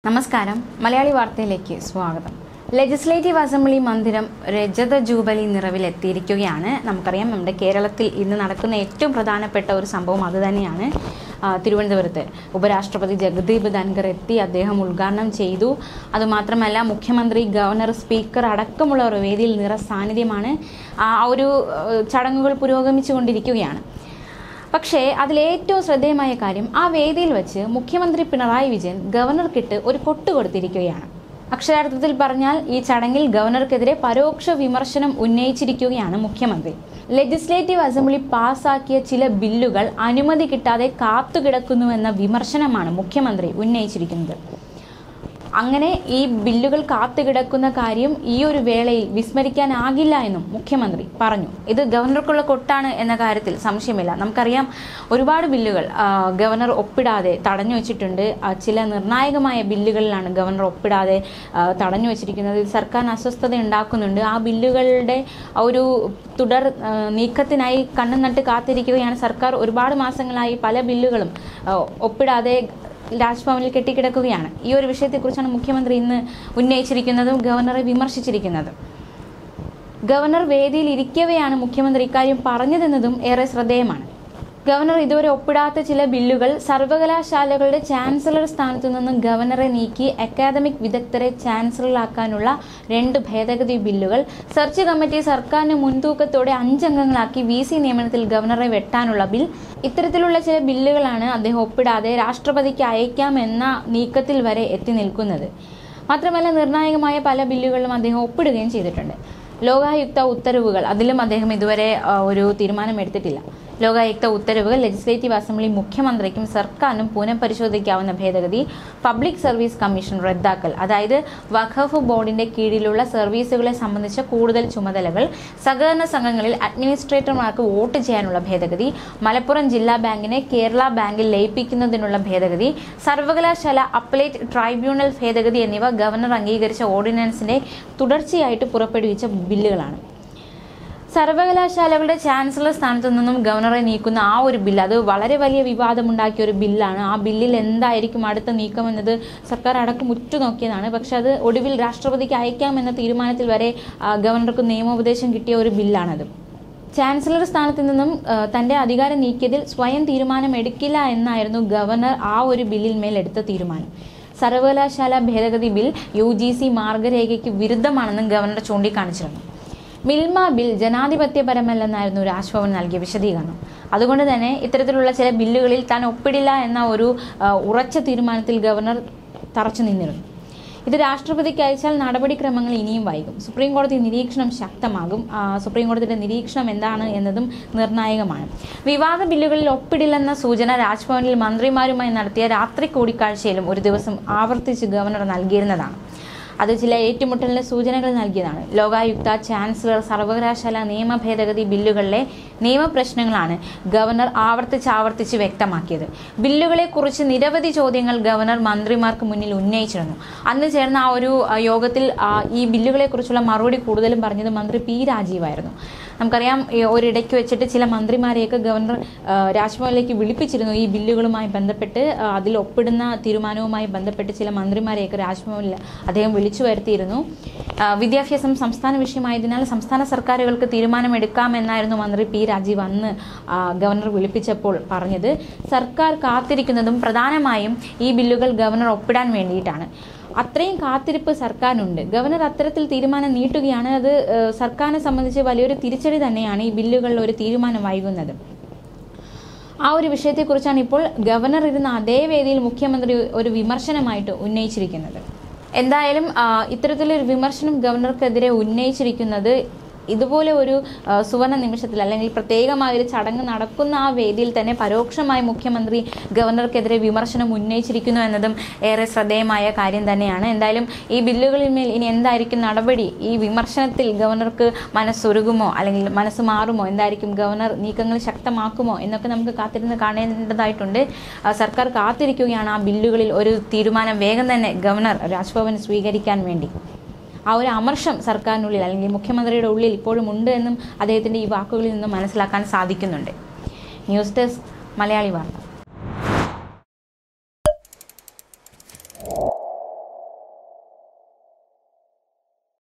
നമസ്കാരം മലയാളി വാർത്തയിലേക്ക് സ്വാഗതം ലെജിസ്ലേറ്റീവ് അസംബ്ലി മന്ദിരം രജത ജൂബലി നിറവിലെത്തിയിരിക്കുകയാണ് നമുക്കറിയാം നമ്മുടെ കേരളത്തിൽ ഇന്ന് നടക്കുന്ന ഏറ്റവും പ്രധാനപ്പെട്ട ഒരു സംഭവം അതുതന്നെയാണ് ആ, തിരുവനന്തപുരത്ത് ഉപരാഷ്ട്രപതി ജഗദീപ് ധൻഖർ എത്തി അദ്ദേഹം ഉദ്ഘാടനം ചെയ്തു അതുമാത്രമല്ല മുഖ്യമന്ത്രി ഗവർണർ സ്പീക്കർ അടക്കമുള്ളവർ വേദിയിൽ നിറ സാന്നിധ്യമാണ് ആ ഒരു ഏഹ്, ചടങ്ങുകൾ പുരോഗമിച്ചുകൊണ്ടിരിക്കുകയാണ് പക്ഷേ അതിലേറ്റവും ശ്രദ്ധേയമായ കാര്യം ആ വേദിയിൽ വെച്ച് മുഖ്യമന്ത്രി പിണറായി വിജയൻ ഗവർണർക്കിട്ട് ഒരു കൊട്ട് കൊടുത്തിരിക്കുകയാണ് അക്ഷരാർത്ഥത്തിൽ പറഞ്ഞാൽ ഈ ചടങ്ങിൽ ഗവർണർക്കെതിരെ പരോക്ഷ വിമർശനം ഉന്നയിച്ചിരിക്കുകയാണ് മുഖ്യമന്ത്രി ലെജിസ്ലേറ്റീവ് അസംബ്ലി പാസാക്കിയ ചില ബില്ലുകൾ അനുമതി കിട്ടാതെ കാത്തുകിടക്കുന്നുവെന്ന വിമർശനമാണ് മുഖ്യമന്ത്രി ഉന്നയിച്ചിരിക്കുന്നത് അങ്ങനെ ഈ ബില്ലുകൾ കാത്തുകിടക്കുന്ന കാര്യം ഈ ഒരു വേളയിൽ വിസ്മരിക്കാനാകില്ല എന്നും മുഖ്യമന്ത്രി പറഞ്ഞു ഇത് ഗവർണർക്കുള്ള കൊട്ടാണ് എന്ന കാര്യത്തിൽ സംശയമില്ല നമുക്കറിയാം ഒരുപാട് ബില്ലുകൾ ആ, ഗവർണർ ഒപ്പിടാതെ തടഞ്ഞു വെച്ചിട്ടുണ്ട് ആ, ചില നിർണായകമായ ബില്ലുകളിലാണ് ഗവർണർ ഒപ്പിടാതെ ആ, തടഞ്ഞു വെച്ചിരിക്കുന്നത് ഇത് സർക്കാരിന് അസ്വസ്ഥത ഉണ്ടാക്കുന്നുണ്ട് ആ ബില്ലുകളുടെ ആ ഒരു തുടർ ആ, നീക്കത്തിനായി കണ്ണും നട്ട് കാത്തിരിക്കുകയാണ് സർക്കാർ ഒരുപാട് മാസങ്ങളായി പല ബില്ലുകളും ആ, ഒപ്പിടാതെ രാജ്ഭവനിൽ കെട്ടിക്കിടക്കുകയാണ് ഈ ഒരു വിഷയത്തെക്കുറിച്ചാണ് മുഖ്യമന്ത്രി ഇന്ന് ഉന്നയിച്ചിരിക്കുന്നതും ഗവർണറെ വിമർശിച്ചിരിക്കുന്നതും ഗവർണർ വേദിയിൽ ഇരിക്കവെയാണ് മുഖ്യമന്ത്രി ഇക്കാര്യം പറഞ്ഞതെന്നതും ഏറെ ശ്രദ്ധേയമാണ് ഗവർണർ ഇതുവരെ ഒപ്പിടാത്ത ചില ബില്ലുകൾ സർവകലാശാലകളുടെ ചാൻസലർ സ്ഥാനത്തു നിന്നും ഗവർണറെ നീക്കി അക്കാദമിക് വിദഗ്ധരെ ചാൻസലറാക്കാനുള്ള രണ്ട് ഭേദഗതി ബില്ലുകൾ സെർച്ച് കമ്മിറ്റി സർക്കാരിന് മുൻതൂക്കത്തോടെ അഞ്ചംഗങ്ങളാക്കി വി സി നിയമനത്തിൽ ഗവർണറെ വെട്ടാനുള്ള ബിൽ ഇത്തരത്തിലുള്ള ചില ബില്ലുകളാണ് അദ്ദേഹം ഒപ്പിടാതെ രാഷ്ട്രപതിക്ക് അയക്കാമെന്ന നീക്കത്തിൽ വരെ എത്തി നിൽക്കുന്നത് മാത്രമല്ല നിർണായകമായ പല ബില്ലുകളിലും അദ്ദേഹം ഒപ്പിടുകയും ചെയ്തിട്ടുണ്ട് ലോകായുക്ത ഉത്തരവുകൾ അതിലും അദ്ദേഹം ഇതുവരെ ആ, ഒരു തീരുമാനം എടുത്തിട്ടില്ല ലോകായുക്ത ഉത്തരവുകൾ ലെജിസ്ലേറ്റീവ് അസംബ്ലി മുഖ്യമന്ത്രിക്കും സർക്കാരിനും പുനഃപരിശോധിക്കാവുന്ന ഭേദഗതി പബ്ലിക് സർവീസ് കമ്മീഷൻ റദ്ദാക്കൽ അതായത് വഖഫ് ബോർഡിന്റെ കീഴിലുള്ള സർവീസുകളെ സംബന്ധിച്ച കൂടുതൽ ചുമതലകൾ സഹകരണ സംഘങ്ങളിൽ അഡ്മിനിസ്ട്രേറ്റർമാർക്ക് വോട്ട് ചെയ്യാനുള്ള ഭേദഗതി മലപ്പുറം ജില്ലാ ബാങ്കിനെ കേരള ബാങ്കിൽ ലയിപ്പിക്കുന്നതിനുള്ള ഭേദഗതി സർവകലാശാല അപ്പലേറ്റ് ട്രൈബ്യൂണൽ ഭേദഗതി എന്നിവ ഗവർണർ അംഗീകരിച്ച ഓർഡിനൻസിന്റെ തുടർച്ചയായിട്ട് പുറപ്പെടുവിച്ച ബില്ലുകളാണ് സർവകലാശാലകളുടെ ചാൻസലർ സ്ഥാനത്തു നിന്നും ഗവർണറെ നീക്കുന്ന ആ ഒരു ബില്ല് അത് വളരെ വലിയ വിവാദമുണ്ടാക്കിയ ഒരു ബില്ലാണ് ആ ബില്ലിൽ എന്തായിരിക്കും അടുത്ത നീക്കമെന്നത് സർക്കാർ അടക്കം ഉറ്റുനോക്കിയതാണ് പക്ഷെ അത് ഒടുവിൽ രാഷ്ട്രപതിക്ക് അയക്കാമെന്ന തീരുമാനത്തിൽ വരെ ആ, ഗവർണർക്ക് നിയമോപദേശം കിട്ടിയ ഒരു ബില്ലാണത് ചാൻസലർ സ്ഥാനത്ത് നിന്നും ആ, തന്റെ അധികാരം നീക്കിയതിൽ സ്വയം തീരുമാനം എടുക്കില്ല എന്നായിരുന്നു ഗവർണർ ആ ഒരു ബില്ലിൽ മേൽ എടുത്ത തീരുമാനം സർവകലാശാല ഭേദഗതി ബിൽ യു ജി സി മാർഗരേഖയ്ക്ക് വിരുദ്ധമാണെന്നും ഗവർണർ ചൂണ്ടിക്കാണിച്ചിരുന്നു മിൽമ ബിൽ ജനാധിപത്യപരമല്ലെന്നായിരുന്നു രാജ്ഭവൻ നൽകിയ വിശദീകരണം അതുകൊണ്ട് തന്നെ ഇത്തരത്തിലുള്ള ചില ബില്ലുകളിൽ താൻ ഒപ്പിടില്ല എന്ന ഒരു ആ, ഉറച്ച തീരുമാനത്തിൽ ഗവർണർ തറച്ചു നിന്നിരുന്നു ഇത് രാഷ്ട്രപതിക്ക് അയച്ചാൽ നടപടിക്രമങ്ങൾ ഇനിയും വൈകും സുപ്രീം കോടതി നിരീക്ഷണം ശക്തമാകും ആ, സുപ്രീം കോടതിയുടെ നിരീക്ഷണം എന്താണ് എന്നതും നിർണായകമാണ് വിവാദ ബില്ലുകളിൽ ഒപ്പിടില്ലെന്ന സൂചന രാജ്ഭവനിൽ മന്ത്രിമാരുമായി നടത്തിയ രാത്രി കൂടിക്കാഴ്ചയിലും ഒരു ദിവസം ആവർത്തിച്ച് ഗവർണർ നൽകിയിരുന്നതാണ് അത് ചില ഏറ്റുമുട്ടലിന് സൂചനകൾ നൽകിയതാണ് ലോകായുക്ത ചാൻസലർ സർവകലാശാല നിയമ ഭേദഗതി ബില്ലുകളിലെ നിയമപ്രശ്നങ്ങളാണ് ഗവർണർ ആവർത്തിച്ച് ആവർത്തിച്ച് വ്യക്തമാക്കിയത് ബില്ലുകളെ കുറിച്ച് നിരവധി ചോദ്യങ്ങൾ ഗവർണർ മന്ത്രിമാർക്ക് മുന്നിൽ ഉന്നയിച്ചിരുന്നു അന്ന് ചേർന്ന ആ ഒരു ആ, യോഗത്തിൽ ആ, ഈ ബില്ലുകളെ കുറിച്ചുള്ള മറുപടി കൂടുതലും പറഞ്ഞത് മന്ത്രി പി രാജീവായിരുന്നു നമുക്കറിയാം ഈ ഒരിടയ്ക്ക് വെച്ചിട്ട് ചില മന്ത്രിമാരെയൊക്കെ ഗവർണർ ആ, രാജ്ഭവനിലേക്ക് വിളിപ്പിച്ചിരുന്നു ഈ ബില്ലുകളുമായി ബന്ധപ്പെട്ട് ആ, അതിൽ ഒപ്പിടുന്ന തീരുമാനവുമായി ബന്ധപ്പെട്ട് ചില മന്ത്രിമാരെയൊക്കെ രാജ്ഭവനിൽ അദ്ദേഹം വിളിച്ചു വരുത്തിയിരുന്നു ആ, വിദ്യാഭ്യാസം സംസ്ഥാന വിഷയമായതിനാൽ സംസ്ഥാന സർക്കാരുകൾക്ക് തീരുമാനമെടുക്കാമെന്നായിരുന്നു മന്ത്രി പി രാജീവ് അന്ന് ആ, ഗവർണർ വിളിപ്പിച്ചപ്പോൾ പറഞ്ഞത് സർക്കാർ കാത്തിരിക്കുന്നതും പ്രധാനമായും ഈ ബില്ലുകൾ ഗവർണർ ഒപ്പിടാൻ വേണ്ടിയിട്ടാണ് അത്രയും കാത്തിരിപ്പ് സർക്കാരിനുണ്ട് ഗവർണർ അത്തരത്തിൽ തീരുമാനം നീട്ടുകയാണ് അത് ഏഹ്, സർക്കാരിനെ സംബന്ധിച്ച് വലിയൊരു തിരിച്ചടി തന്നെയാണ് ഈ ബില്ലുകളിൽ ഒരു തീരുമാനം വൈകുന്നത് ആ ഒരു വിഷയത്തെക്കുറിച്ചാണ് ഇപ്പോൾ ഗവർണർ ഇരുന്ന അതേ വേദിയിൽ മുഖ്യമന്ത്രി ഒരു വിമർശനമായിട്ട് ഉന്നയിച്ചിരിക്കുന്നത് എന്തായാലും ആ, ഇത്തരത്തിലൊരു വിമർശനം ഗവർണർക്കെതിരെ ഉന്നയിച്ചിരിക്കുന്നത് ഇതുപോലെ ഒരു ആ, സുവർണ നിമിഷത്തിൽ അല്ലെങ്കിൽ പ്രത്യേകമായ ഒരു ചടങ്ങ് നടക്കുന്ന ആ വേദിയിൽ തന്നെ പരോക്ഷമായി മുഖ്യമന്ത്രി ഗവർണർക്കെതിരെ വിമർശനം ഉന്നയിച്ചിരിക്കുന്നു എന്നതും ഏറെ ശ്രദ്ധേയമായ കാര്യം തന്നെയാണ് എന്തായാലും ഈ ബില്ലുകളിൽ മേൽ ഇനി എന്തായിരിക്കും നടപടി ഈ വിമർശനത്തിൽ ഗവർണർക്ക് മനസ്സൊരുകുമോ അല്ലെങ്കിൽ മനസ്സ് മാറുമോ എന്തായിരിക്കും ഗവർണർ നീക്കങ്ങൾ ശക്തമാക്കുമോ എന്നൊക്കെ നമുക്ക് കാത്തിരുന്ന് കാണേണ്ടതായിട്ടുണ്ട് ആ, സർക്കാർ കാത്തിരിക്കുകയാണ് ആ ബില്ലുകളിൽ ഒരു തീരുമാനം വേഗം തന്നെ ഗവർണർ രാജ്ഭവൻ സ്വീകരിക്കാൻ വേണ്ടി ആ ഒരു അമർഷം സർക്കാരിനുള്ളിൽ അല്ലെങ്കിൽ മുഖ്യമന്ത്രിയുടെ ഉള്ളിൽ ഇപ്പോഴും ഉണ്ട് എന്നും അദ്ദേഹത്തിന്റെ ഈ വാക്കുകളിൽ നിന്നും മനസ്സിലാക്കാൻ സാധിക്കുന്നുണ്ട് ന്യൂസ് ഡെസ്ക് മലയാളി വാർത്ത